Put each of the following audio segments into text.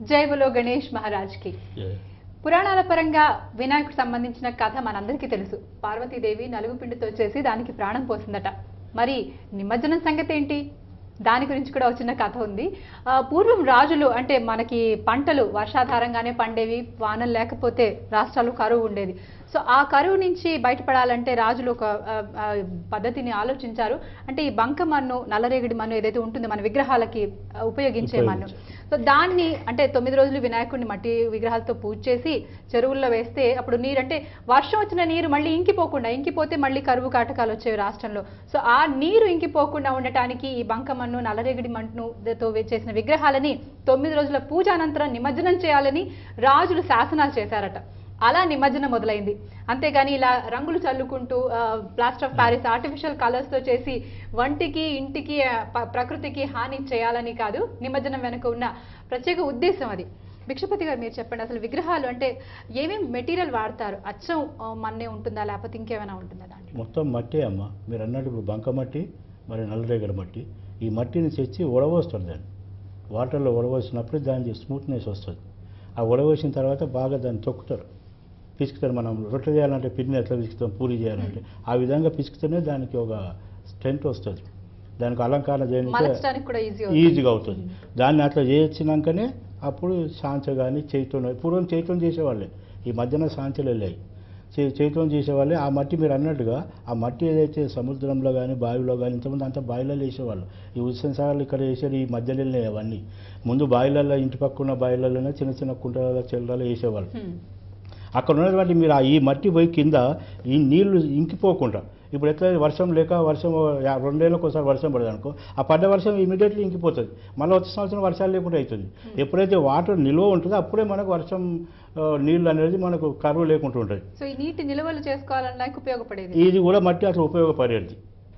జైబులో గణేష్ మహారాజ్కి పురాణాల పరంగా వినాయకుడు సంబంధించిన కథ మనందరికీ తెలుసు పార్వతీదేవి నలుగు పిండితో చేసి దానికి ప్రాణం పోసిందట మరి నిమజ్జనం సంగతి ఏంటి దాని గురించి కూడా ఒక చిన్న కథ ఉంది ఆ, పూర్వం రాజులు అంటే మనకి పంటలు వర్షాధారంగానే పండేవి వానలు లేకపోతే రాష్ట్రాలు కరువు ఉండేది సో ఆ కరువు నుంచి బయటపడాలంటే రాజులు ఒక ఆ, ఆ, పద్ధతిని ఆలోచించారు అంటే ఈ బంక మన్ను నల్లరేగడి మన్ను ఏదైతే ఉంటుందో మన విగ్రహాలకి ఆ, ఉపయోగించే మన్ను సో దాన్ని అంటే తొమ్మిది రోజులు వినాయకుడిని మట్టి విగ్రహాలతో పూజ చేసి చెరువుల్లో వేస్తే అప్పుడు నీరు అంటే వర్షం వచ్చిన నీరు మళ్ళీ ఇంకిపోకుండా ఇంకిపోతే మళ్ళీ కరువు కాటకాలు వచ్చేవి రాష్ట్రంలో సో ఆ నీరు ఇంకిపోకుండా ఉండటానికి ఈ బంకమన్ను నల్లరేగడి మన్నుతో చేసిన విగ్రహాలని తొమ్మిది రోజుల పూజ అనంతరం నిమజ్జనం చేయాలని రాజులు శాసనాలు చేశారట అలా నిమజ్జనం మొదలైంది అంతేగాని ఇలా రంగులు చల్లుకుంటూ plaster of Paris artificial colours తో చేసి వంటికి ఇంటికి ఆ, ప- ప్రకృతికి హాని చేయాలని కాదు నిమజ్జనం వెనుక ఉన్న ప్రత్యేక ఉద్దేశం అది భిక్షపతి గారు మీరు చెప్పండి అసలు విగ్రహాలు అంటే ఏమేమి మెటీరియల్ వాడతారు అచ్చం ఆ, మన్నే ఉంటుందా లేకపోతే ఇంకేమైనా ఉంటుందా దాంట్లో మొత్తం మట్టే అమ్మ మీరు అన్నట్టు ఇప్పుడు బంక మట్టి మరి నల్లరేగడి మట్టి ఈ మట్టిని తెచ్చి ఉడవస్తారు దాన్ని వాటర్లో ఉడవసినప్పుడు దాని స్మూత్నెస్ వస్తుంది ఆ ఉడవసిన తర్వాత బాగా దాన్ని తొక్కుతారు పిసుకుతారు మనం రొట్టె చేయాలంటే పిండిని ఎట్లా పిసుకుతాం పూరి చేయాలంటే ఆ విధంగా పిసుకుతేనే దానికి ఒక స్ట్రెంత్ వస్తుంది దానికి అలంకరణ చేయడానికి మలచడానికి కూడా ఈజీ ఈజీగా అవుతుంది దాన్ని అట్లా చేయించినాకనే అప్పుడు సాంచ కానీ చైతం పూర్వం చైతం చేసేవాళ్ళే ఈ మధ్యన సాంచలు వెళ్ళాయి చే- చైతం చేసేవాళ్ళే ఆ మట్టి మీరు అన్నట్టుగా ఆ మట్టి ఏదైతే సముద్రంలో కానీ బావిలో కానీ ఇంతకుముందు అంతా బావిలలో వేసేవాళ్ళు ఈ ఉత్సవ సాగర్లు ఇక్కడ వేసేది ఈ మధ్యలో వెళ్ళినాయి అవన్నీ ముందు బావిలలో ఇంటి పక్క ఉన్న బావిలలోనే చిన్న చిన్న కుంటల చెల్లలో వేసేవాళ్ళు అక్కడ ఉన్నటువంటి మీరు ఆ ఈ మట్టి పోయి కింద ఈ నీళ్లు ఇంకిపోకుండా ఇప్పుడు ఎట్లా వర్షం లేక వర్షం యా- రెండేళ్ళకి ఒకసారి వర్షం పడదు అనుకో ఆ పడ్డ వర్షం ఇమీడియట్లీ ఇంకిపోతుంది మళ్ళీ వచ్చే సంవత్సరం వర్షాలు లేకుండా అవుతుంది ఎప్పుడైతే వాటర్ నిల్వ ఉంటుందో అప్పుడే మనకు వర్షం ఆ, నీళ్ళు అనేది మనకు కరువు లేకుండా ఉంటుంది సో ఈ నీటి నిల్వలు చేసుకోవాలనడానికి ఉపయోగపడేది ఇది కూడా మట్టి అట్లా ఉపయోగపడేది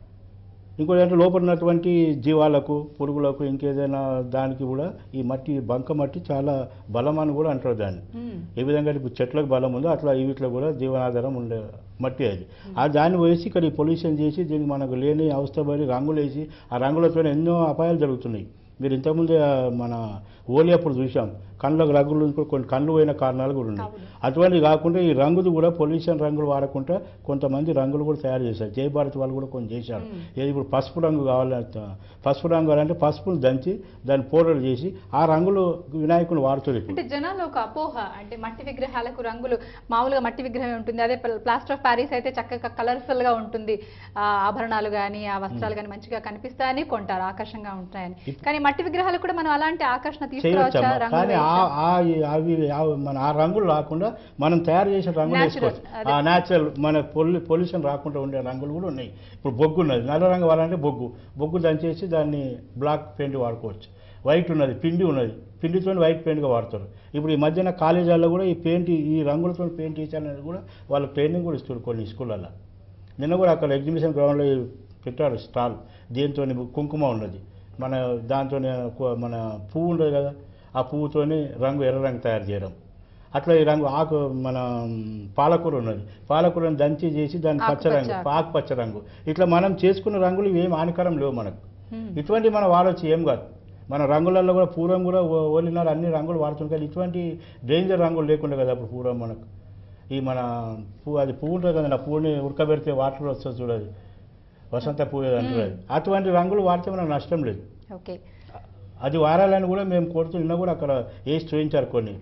ఇంకోటి అంటే లోపల ఉన్నటువంటి జీవాలకు పురుగులకు ఇంకేదైనా దానికి కూడా ఈ మట్టి బంక మట్టి చాలా బలం అని కూడా అంటారు దాన్ని మ్మ్. ఏ విధంగా ఇప్పుడు చెట్లకు బలం ఉందో అట్లా ఈ వీటిలో కూడా జీవనాధారం ఉండే మట్టి అది ఆ దాన్ని వేసి ఇక్కడ ఈ పొల్యూషన్ చేసి దీనికి మనకు లేని అవస్థ పడి రంగులు వేసి ఆ రంగులతో ఎన్నో అపాయాలు జరుగుతున్నాయి మీరు ఇంతకుముందే ఆ, మన ఓలి అప్పుడు చూసాం కళ్ళకు రంగులు కూడా కొన్ని కళ్ళు పోయిన కారణాలు కూడా ఉన్నాయి అవును. అటువంటివి కాకుండా ఈ రంగులు కూడా పొల్యూషన్ రంగులు వాడకుండా కొంతమంది రంగులు కూడా తయారు చేశారు జై భారత్ వాళ్ళు కూడా కొన్ని చేశారు మ్మ్. ఏది ఇప్పుడు పసుపు రంగు కావాలంటే పసుపు రంగు కావాలంటే పసుపును దంచి దాన్ని పౌడర్ చేసి ఆ రంగులు వినాయకుని వాడుతుంది ఇప్పుడు అంటే జనాల్లో ఒక అపోహ అంటే మట్టి విగ్రహాలకు రంగులు మామూలుగా మట్టి విగ్రహం ఉంటుంది అదే ప్లాస్టర్ ఆఫ్ ప్యారిస్ అయితే చక్కగా కలర్ఫుల్ గా ఉంటుంది ఆ ఆభరణాలు కానీ ఆ వస్త్రాలు కానీ మంచిగా కనిపిస్తాయని కొంటారు ఆకర్షంగా ఉంటాయని కానీ మట్టి విగ్రహాలు కూడా మనం అలాంటి ఆకర్షణ తీసుకురావచ్చా చేయొచ్చమ్మా రంగులు కానీ ఆ వేయచ్చా? ఆ- అవి ఆ- మన ఆ రంగులు రాకుండా మనం తయారు చేసే రంగులు Natural, వేసుకోవచ్చు అదే. ఆ న్యాచురల్ మన పొల్యూ పొల్యూషన్ రాకుండా ఉండే రంగులు కూడా ఉన్నాయి ఇప్పుడు బొగ్గు ఉన్నది నల్ల రంగు వాడాలంటే బొగ్గు బొగ్గు దంచేసి దాన్ని బ్లాక్ పెయింట్ వాడుకోవచ్చు వైట్ ఉన్నది పిండి ఉన్నది పిండితో వైట్ పెయింట్గా వాడతారు ఇప్పుడు ఈ మధ్యన కాలేజీల్లో కూడా ఈ పెయింట్ ఈ రంగులతో పెయింట్ వేసాలనేది కూడా వాళ్ళు ట్రైనింగ్ కూడా ఇస్తారు కొన్ని స్కూళ్ళల్లో నిన్న కూడా అక్కడ ఎగ్జిబిషన్ గ్రౌండ్లో పెట్టారు స్టాల్ దీంతో కుంకుమ ఉన్నది మన దాంతో మన పువ్వు ఉండదు కదా ఆ పువ్వుతోని రంగు ఎర్ర రంగు తయారు చేయడం అట్లా ఈ రంగు ఆకు మన పాలకూర ఉన్నది పాలకూరని దంచి చేసి దాని పచ్చ రంగు ఆకుపచ్చ. ఆకుపచ్చ రంగు ఇట్లా మనం చేసుకున్న రంగులు ఏం హానికరం లేవు మనకు మ్మ్. ఇటువంటి మనం వాడవచ్చు ఏం కాదు మన రంగులలో కూడా పూర్వం కూడా ఓ- ఓలినారు అన్ని రంగులు వాడుతుంది కానీ ఇటువంటి డేంజర్ రంగులు లేకుండా కదా అప్పుడు పూర్వం మనకు ఈ మన పువ్వు అది పువ్వు ఉంటుంది కదా ఆ పువ్వుని ఉడకబెడితే వాటర్ వస్తుంది చూడదు వసంత పువ్వు ఏదో అంటారు అది. అటువంటి రంగులు వాడితే మనకు నష్టం లేదు ఓకే అది వాడాలని కూడా మేము కోరుతూ నిన్న కూడా అక్కడ వేసి చూపించారు కొన్ని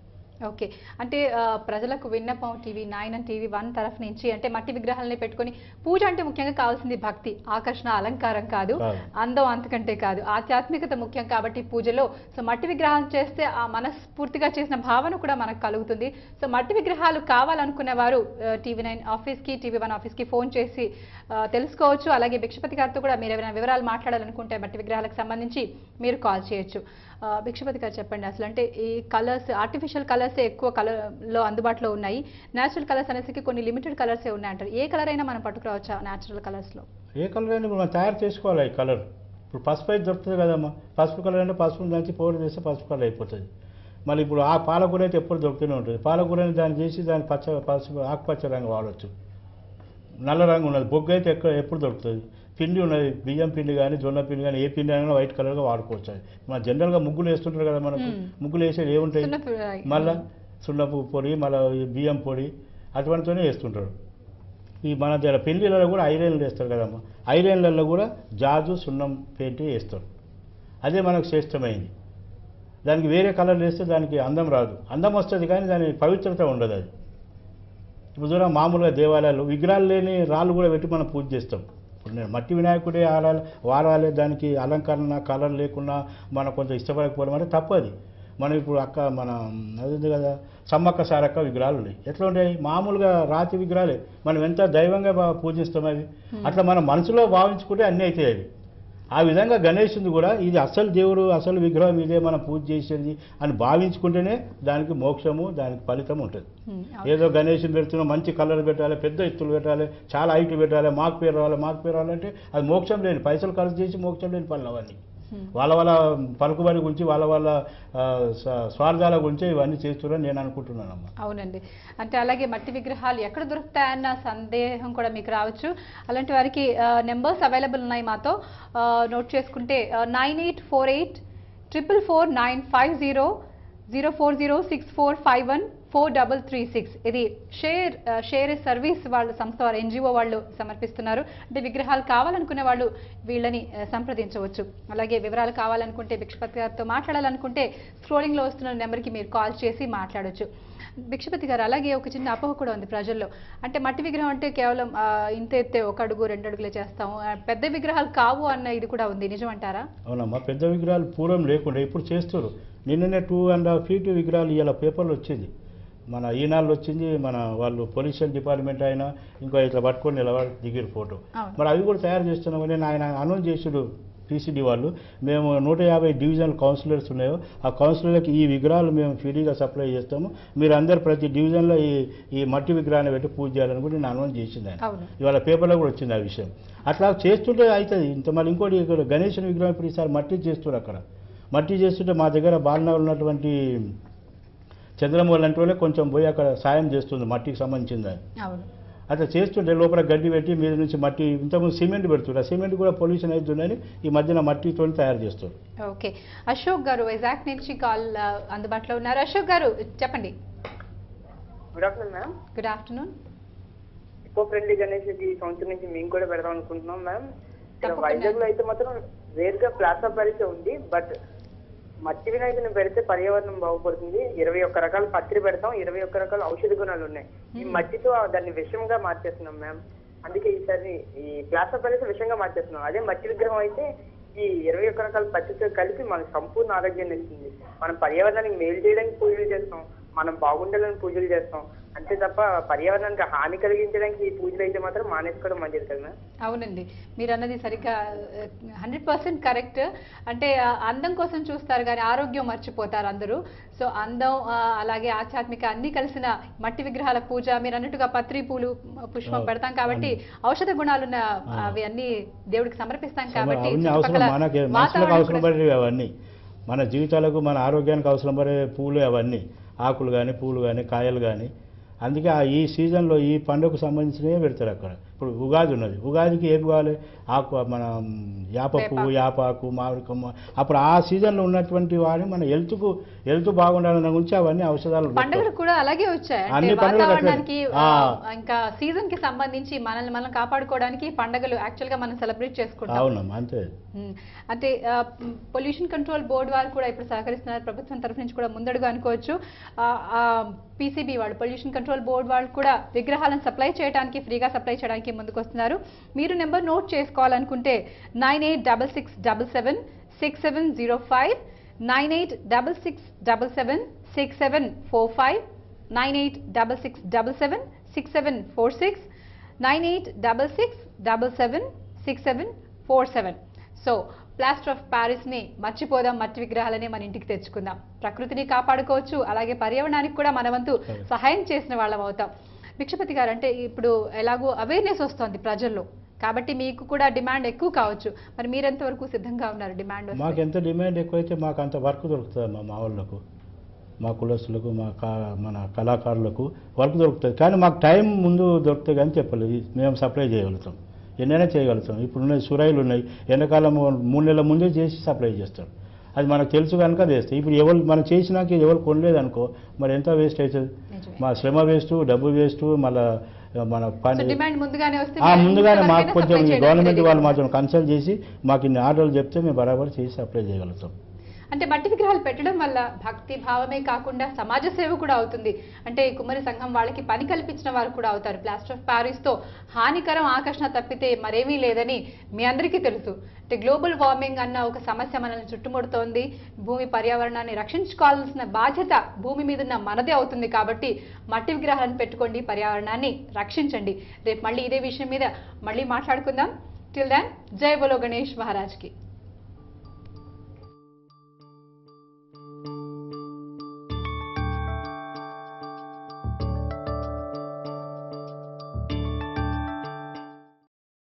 ఓకే అంటే ఆ, ప్రజలకు విన్నపం TV nine and TV one తరఫు నుంచి అంటే మట్టి విగ్రహాలని పెట్టుకొని పూజ అంటే ముఖ్యంగా కావాల్సింది భక్తి ఆకర్షణ అలంకారం కాదు కాదు. అందం అంతకంటే కాదు ఆధ్యాత్మికత ముఖ్యం కాబట్టి పూజలో సో మట్టి విగ్రహాలు చేస్తే ఆ మనస్ఫూర్తిగా చేసిన భావన కూడా మనకు కలుగుతుంది సో మట్టి విగ్రహాలు కావాలనుకునే వారు టీవీ నైన్ ఆఫీస్కి టీవీ వన్ ఆఫీస్కి ఫోన్ చేసి ఆ, తెలుసుకోవచ్చు అలాగే భిక్షపతి గారితో కూడా మీరు ఏమైనా వివరాలు మాట్లాడాలనుకుంటే మట్టి విగ్రహాలకు సంబంధించి మీరు కాల్ చేయొచ్చు ఆ, భిక్షపతి గారు చెప్పండి అసలు అంటే ఈ కలర్స్ ఆర్టిఫిషియల్ కలర్స్ ఎక్కువ కలర్లో అందుబాటులో ఉన్నాయి న్యాచురల్ కలర్స్ అనేసరికి కొన్ని లిమిటెడ్ కలర్సే ఉన్నాయంటారు ఏ కలర్ అయినా మనం పట్టుకురావచ్చా న్యాచురల్ కలర్స్లో ఏ కలర్ అయినా ఇప్పుడు మనం తయారు చేసుకోవాలి ఈ కలర్ ఇప్పుడు పసుపు అయితే దొరుకుతుంది కదమ్మా పసుపు కలర్ అంటే పసుపు దంచి పౌడర్ చేస్తే పసుపు కలర్ అయిపోతుంది మళ్ళీ ఇప్పుడు ఆ పాలకూర అయితే ఎప్పుడు దొరుకుతూనే ఉంటుంది పాలకూరని దాన్ని చేసి దాన్ని పచ్చ పసుపు ఆకుపచ్చ రంగు వాడవచ్చు నల్ల రంగు ఉన్నది బొగ్గు అయితే ఎక్కడ ఎప్పుడు దొరుకుతుంది పిండి ఉన్నది బియ్యం పిండి కానీ జొన్న పిండి కానీ ఏ పిండి అయినా వైట్ కలర్గా వాడుకోవచ్చు అది మన జనరల్గా ముగ్గులు వేస్తుంటారు కదా మనకు మ్మ్. ముగ్గులు వేసేది ఏముంటాయి సున్నపు మళ్ళా సున్నపు పొడి మళ్ళీ బియ్యం పొడి అటువంటితోనే వేస్తుంటారు ఈ మన దగ్గర పెళ్ళిళ్ళలో కూడా ఐరన్లు వేస్తారు కదమ్మా ఐరన్లలో కూడా జాజు సున్నం పెయింట్ వేస్తారు అదే మనకు శ్రేష్టమైంది దానికి వేరే కలర్ వేస్తే దానికి అందం రాదు అందం వస్తుంది కానీ దాని పవిత్రత ఉండదు అది ఇప్పుడు చూడ మామూలుగా దేవాలయాలు విగ్రహాలు లేని రాళ్ళు కూడా పెట్టి మనం పూజ చేస్తాం ఇప్పుడు నేను మట్టి వినాయకుడే ఆడాలి వాడాలి దానికి అలంకరణ కలర్ లేకుండా మనం కొంచెం ఇష్టపడకపోవడం అంటే తప్పది మనం ఇప్పుడు అక్క మన అది ఉంది కదా సమ్మక్క సారక్క విగ్రహాలు ఉన్నాయి ఎట్లా ఉంటాయి మామూలుగా రాతి విగ్రహాలే మనం ఎంత దైవంగా బా- పూజిస్తాం అవి అట్లా మనం మనసులో భావించుకుంటే అన్నీ అవుతాయి అవి ఆ విధంగా గణేశుని కూడా ఇది అసలు దేవుడు అసలు విగ్రహం ఇదే మనం పూజ చేసేది అని భావించుకుంటేనే దానికి మోక్షము దానికి ఫలితం ఉంటుంది ఉమ్, అవును. ఏదో గణేశుని పెడుతున్నాం మంచి కలర్ పెట్టాలి పెద్ద ఎత్తులు పెట్టాలి చాలా హైట్ పెట్టాలి మాకు పేరు రావాలి మాకు పేరు రావాలంటే అది మోక్షం లేని పైసలు ఖర్చు చేసి మోక్షం లేని పనులు అవన్నీ ఉమ్. వాళ్ళ వాళ్ళ పలుకుబడి గురించి వాళ్ళ వాళ్ళ ఆ, స- స్వార్థాల గురించి ఇవన్నీ చేస్తున్నారని నేను అనుకుంటున్నానమ్మా అవునండి అంటే అలాగే మట్టి విగ్రహాలు ఎక్కడ దొరుకుతాయన్న సందేహం కూడా మీకు రావచ్చు అలాంటి వారికి నెంబర్స్ అవైలబుల్ ఉన్నాయి మాతో ఆ, నోట్ చేసుకుంటే nine eight four eight triple four nine five zero zero four zero six four five one four double three six ఇది షేర్ ఆ, షేర్ సర్వీస్ వాళ్ళ సంస్థ వారు ఎన్జిఓ వాళ్ళు సమర్పిస్తున్నారు అంటే విగ్రహాలు కావాలనుకునే వాళ్ళు వీళ్ళని ఆ, సంప్రదించవచ్చు అలాగే వివరాలు కావాలనుకుంటే భిక్షపతి గారితో మాట్లాడాలనుకుంటే స్క్రోలింగ్లో వస్తున్న నెంబర్కి మీరు కాల్ చేసి మాట్లాడొచ్చు భిక్షపతి గారు అలాగే ఒక చిన్న అపోహ కూడా ఉంది ప్రజల్లో అంటే మట్టి విగ్రహం అంటే కేవలం ఆ, ఇంత ఎత్తే ఒక అడుగు రెండు అడుగులే చేస్తాము ఆ, పెద్ద విగ్రహాలు కావు అన్న ఇది కూడా ఉంది నిజమంటారా అవునమ్మా పెద్ద విగ్రహాలు పూర్వం లేకుండా ఇప్పుడు చేస్తారు నిన్ననే టూ అండ్ హాఫ్ ఫీట్ విగ్రహాలు ఇలా పేపర్లు వచ్చింది మన ఈనాళ్ళు వచ్చింది మన వాళ్ళు పొల్యూషన్ డిపార్ట్మెంట్ అయినా ఇంకో ఇట్లా పట్టుకొని నిలబడి దిగిరు ఫోటో అవును. మరి అవి కూడా తయారు చేస్తున్నామని ఆయన అనౌన్స్ చేసాడు పీసీడీ వాళ్ళు మేము నూట యాభై డివిజనల్ కౌన్సిలర్స్ ఉన్నాయో ఆ కౌన్సిలర్కి ఈ విగ్రహాలు మేము ఫ్రీగా సప్లై చేస్తాము మీరు అందరు ప్రతి డివిజన్లో ఈ ఈ మట్టి విగ్రహాన్ని పెట్టి పూజ చేయాలని కూడా నేను అనౌన్స్ చేసింది ఆయన అవును ఇవాళ పేపర్లో కూడా వచ్చింది ఆ విషయం అట్లా చేస్తుంటే అవుతుంది ఇంత మళ్ళీ ఇంకోటి ఇక్కడ గణేశుని విగ్రహం ఇప్పుడు ఈసారి మట్టి చేస్తున్నారు అక్కడ మట్టి చేస్తుంటే మా దగ్గర బాలనగర్ ఉన్నటువంటి చంద్రమౌళి లాంటి వాళ్ళే కొంచెం పోయి అక్కడ సాయం చేస్తుంది మట్టికి సంబంధించింది అది అవును అట్లా చేస్తుంటే లోపల గడ్డి పెట్టి మీద నుంచి మట్టి ఇంతకుముందు సిమెంట్ పెడుతున్నారు ఆ సిమెంట్ కూడా పొల్యూషన్ అవుతుందని ఈ మధ్యన మట్టితో తయారు చేస్తారు ఓకే అశోక్ గారు వైజాగ్ నుంచి కాల్ ఆ, అందుబాటులో ఉన్నారు అశోక్ గారు చెప్పండి good afternoon ma'am good afternoon eco friendly Ganesh ఈ సంవత్సరం నుంచి మేము కూడా పెడదాం అనుకుంటున్నాం మ్యామ్ ఇక్కడ తప్పకుండా. వైజాగ్ లో అయితే మాత్రం రేర్ గా ప్లాస్టర్ పరిచ ఉంది బట్ మట్టి వినాయకుని పెడితే పర్యావరణం బాగుపడుతుంది ఇరవై ఒక్క రకాల పత్రి పెడతాం ఇరవై ఒక్క రకాల ఔషధ గుణాలు ఉన్నాయి ఈ మట్టితో దాన్ని విషంగా మార్చేస్తున్నాం మ్యామ్ అందుకే ఈసారి ఈ ప్లాస్టర్ పరిచ విషంగా మార్చేస్తున్నాం అదే మట్టి విగ్రహం అయితే ఈ ఇరవై ఒక్క రకాల పత్రితో కలిపి మనకు సంపూర్ణ ఆరోగ్యాన్ని ఇస్తుంది మనం పర్యావరణానికి మేలు చేయడానికి పూజలు చేస్తాం మనం బాగుండాలని పూజలు చేస్తాం అంతే తప్ప పర్యావరణానికి హాని కలిగించడానికి ఈ పూజలు అయితే మాత్రం మానేసుకోవడం మంచిది కదా మ్యామ్ అవునండి మీరు అన్నది సరిగ్గా హండ్రెడ్ పర్సెంట్ కరెక్ట్ అంటే ఆ, అందం కోసం చూస్తారు కానీ ఆరోగ్యం మర్చిపోతారు అందరూ సో అందం ఆ, అలాగే ఆధ్యాత్మిక అన్ని కలిసిన మట్టి విగ్రహాల పూజ మీరు అన్నట్టుగా పత్రి పూలు పుష్పం అవును. పెడతాం కాబట్టి ఔషధ గుణాలున్న అవి అన్ని దేవుడికి సమర్పిస్తాం కాబట్టి అవన్నీ అవసరం చుట్టుపక్కల మనకి మనుషులకు వాతావరణం అవసరం కూడా- పడేవి అవన్నీ మన జీవితాలకు మన ఆరోగ్యానికి అవసరం పడే పూలు అవన్నీ ఆకులు కానీ పూలు కానీ కాయలు కానీ అందుకే ఆ ఈ సీజన్లో ఈ పండుగకు సంబంధించినవే పెడతారు అక్కడ ఇప్పుడు ఉగాది ఉన్నది ఉగాదికి ఏం కావాలి ఆకు మన యాప పువ్వు యాపాకు మామిడి కొమ్మ అప్పుడు ఆ సీజన్లో ఉన్నటువంటి వాడిని మన హెల్త్కు హెల్త్ బాగుండాలన్న గురించి అవన్నీ ఔషధాలు పండుగలు పెడతారు. కూడా అలాగే వచ్చాయి అంటే అన్ని పండుగలు వాతావరణానికి అట్లనే. ఆ, ఆ. ఇంకా సీజన్ కి సంబంధించి మనల్ని మనం కాపాడుకోవడానికి పండుగలు యాక్చువల్ గా మనం సెలబ్రేట్ చేసుకుంటాం అవునమ్మా అంతే ఉమ్, అంటే పొల్యూషన్ కంట్రోల్ బోర్డు వారు కూడా ఇప్పుడు సహకరిస్తున్నారు ప్రభుత్వం తరఫు నుంచి కూడా ముందడుగు అనుకోవచ్చు పీసీబీ వాళ్ళు పొల్యూషన్ కంట్రోల్ బోర్డు వాళ్ళు కూడా విగ్రహాలను సప్లై చేయడానికి ఫ్రీగా సప్లై చేయడానికి ముందుకు వస్తున్నారు మీరు నెంబర్ నోట్ చేసుకోవాలనుకుంటే nine eight double six double seven six seven zero five nine eight double six double seven six seven four five nine eight double six double seven six seven four six nine eight double six double seven six seven four seven so plaster of Paris ని మర్చిపోదాం మట్టి విగ్రహాలని మన ఇంటికి తెచ్చుకుందాం ప్రకృతిని కాపాడుకోవచ్చు అలాగే పర్యావరణానికి కూడా మన వంతు సహాయం చేసిన వాళ్ళం అవుతాం భిక్షపతి గారు అంటే ఇప్పుడు ఎలాగో అవేర్నెస్ వస్తుంది ప్రజల్లో కాబట్టి మీకు కూడా డిమాండ్ ఎక్కువ కావచ్చు మరి మీరెంత వరకు సిద్ధంగా ఉన్నారు డిమాండ్ వస్తే? మాకు ఎంత డిమాండ్ ఎక్కువైతే మాకు అంత వర్క్ దొరుకుతుంది మా మా వాళ్ళకు మా కులస్తులకు మా కా మన కళాకారులకు వర్క్ దొరుకుతుంది కానీ మాకు టైం ముందు దొరుకుతుంది కానీ చెప్పలేదు ఇది మేము సప్లై చేయగలుగుతాం ఎన్నైనా చేయగలుగుతాం ఇప్పుడు ఉన్నాయి సురాయిలు ఉన్నాయి ఎండాకాలం మూడు నెలల ముందే చేసి సప్లై చేస్తారు అది మనకు తెలుసు కనుక అది వేస్తాయి ఇప్పుడు ఎవరు మనం చేసినాక ఎవరు కొనలేదు అనుకో మరి ఎంత వేస్ట్ అవుతుంది నిజమే. మా శ్రమ వేస్ట్ డబ్బు వేస్ట్ మళ్ళా మన సో పని డిమాండ్ ముందుగానే వస్తే ఆ మీరు ముందుగానే మాకు ఎంతవరకైనా కొంచెం supply చేయడానికి గవర్నమెంట్ ready వాళ్ళు గా మాత్రం కన్సల్ట్ చేసి మాకు ఇన్ని ఆర్డర్లు చెప్తే మేము బరాబర్ చేసి సప్లై చేయగలుగుతాం అంటే మట్టి విగ్రహాలు పెట్టడం వల్ల భక్తి భావమే కాకుండా సమాజ సేవ కూడా అవుతుంది అంటే కుమ్మరి సంఘం వాళ్ళకి పని కల్పించిన వారు కూడా అవుతారు ప్లాస్టర్ ఆఫ్ ప్యారిస్ తో హానికరం ఆకర్షణ తప్పితే మరేమీ లేదని మీ అందరికీ తెలుసు అంటే గ్లోబల్ వార్మింగ్ అన్న ఒక సమస్య మనల్ని చుట్టుముడుతోంది భూమి పర్యావరణాన్ని రక్షించుకోవాల్సిన బాధ్యత భూమి మీద ఉన్న మనదే అవుతుంది కాబట్టి మట్టి విగ్రహాలను పెట్టుకోండి పర్యావరణాన్ని రక్షించండి రేపు మళ్ళీ ఇదే విషయం మీద మళ్ళీ మాట్లాడుకుందాం టిల్ దాన్ జై బోలో గణేష్ మహారాజ్కి